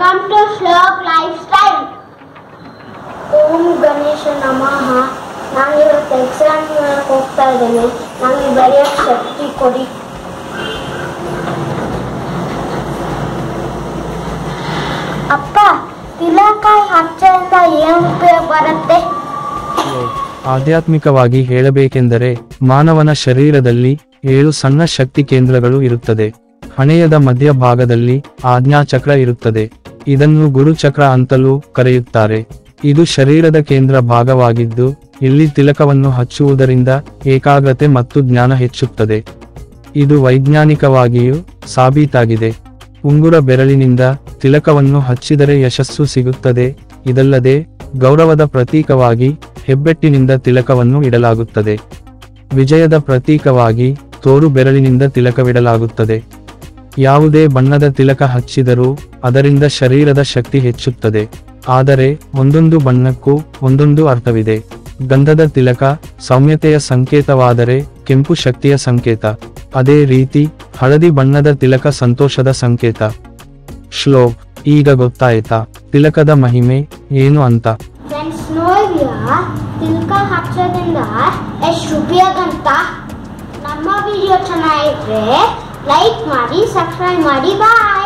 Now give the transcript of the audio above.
welcome to Shlok lifestyle ಓಂ ಗಣೇಶ ನಮಃ ನಾನು ಇವತ್ತು ಎಕ್ಸಾಮ್ ಹೋಗ್ತಾ ಇದ್ದೇನೆ ನನಗೆ ಬರೆಯೋಕ್ಕೆ ಶಕ್ತಿ ಕೊಡಿ ಅಪ್ಪ ತಿಲಕಾಯಿ ಹಚ್ಚೋದ್ರಿಂದ ಏನು ಉಪಯೋಗ ಬರುತ್ತೆ ಆಧ್ಯಾತ್ಮಿಕವಾಗಿ ಹೇಳಬೇಕೆಂದರೆ ಮಾನವನ ಶರೀರದಲ್ಲಿ ಏಳು ಸಣ್ಣ ಶಕ್ತಿ ಕೇಂದ್ರಗಳು ಇರುತ್ತದೆ ಹಣೆಯದ ಮಧ್ಯಭಾಗದಲ್ಲಿ ಆಜ್ಞಾಚಕ್ರ ಇರುತ್ತದೆ ಇದನ್ನು ಗುರುಚಕ್ರ ಅಂತಲೂ ಕರೆಯುತ್ತಾರೆ ಇದು ಶರೀರದ ಕೇಂದ್ರ ಭಾಗವಾಗಿದ್ದು ಇಲ್ಲಿ ತಿಲಕವನ್ನು ಹಚ್ಚುವುದರಿಂದ ಏಕಾಗ್ರತೆ ಮತ್ತು ಜ್ಞಾನ ಹೆಚ್ಚುತ್ತದೆ ಇದು ವೈಜ್ಞಾನಿಕವಾಗಿಯೂ ಸಾಬೀತಾಗಿದೆ ಉಂಗುರ ಬೆರಳಿನಿಂದ ತಿಲಕವನ್ನು ಹಚ್ಚಿದರೆ ಯಶಸ್ಸು ಸಿಗುತ್ತದೆ ಇದಲ್ಲದೆ ಗೌರವದ ಪ್ರತೀಕವಾಗಿ ಹೆಬ್ಬೆಟ್ಟಿನಿಂದ ತಿಲಕವನ್ನು ಇಡಲಾಗುತ್ತದೆ ವಿಜಯದ ಪ್ರತೀಕವಾಗಿ ತೋರು ಬೆರಳಿನಿಂದ ತಿಲಕವಿಡಲಾಗುತ್ತದೆ ಯಾವುದೇ ಬಣ್ಣದ ತಿಲಕ ಹಚ್ಚಿದರೂ ಅದರಿಂದ ಶರೀರದ ಶಕ್ತಿ ಹೆಚ್ಚುತ್ತದೆ ಆದರೆ ಒಂದೊಂದು ಬಣ್ಣಕ್ಕೂ ಒಂದೊಂದು ಅರ್ಥವಿದೆ ಗಂಧದ ತಿಲಕ ಸೌಮ್ಯತೆಯ ಸಂಕೇತವಾದರೆ ಕೆಂಪು ಶಕ್ತಿಯ ಸಂಕೇತ ಅದೇ ರೀತಿ ಹಳದಿ ಬಣ್ಣದ ತಿಲಕ ಸಂತೋಷದ ಸಂಕೇತ ಶ್ಲೋಕ್ ಈಗ ಗೊತ್ತಾಯ್ತಾ ತಿಲಕದ ಮಹಿಮೆ ಏನು ಅಂತ ಫ್ರೆಂಡ್ಸ್ ನೋಡಿದ್ಯಾ ತಿಲ್ಕ ಹಚ್ಚೋದ್ರಿಂದ ಎಷ್ಟು ಉಪಯೋಗ ಅಂತ ನಮ್ಮ ವಿಡಿಯೋ ಚೆನ್ನಾಗಿದ್ರೆ ಲೈಕ್ ಮಾಡಿ ಸಬ್ಸ್ಕ್ರೈಬ್ ಮಾಡಿ ಬಾಯ್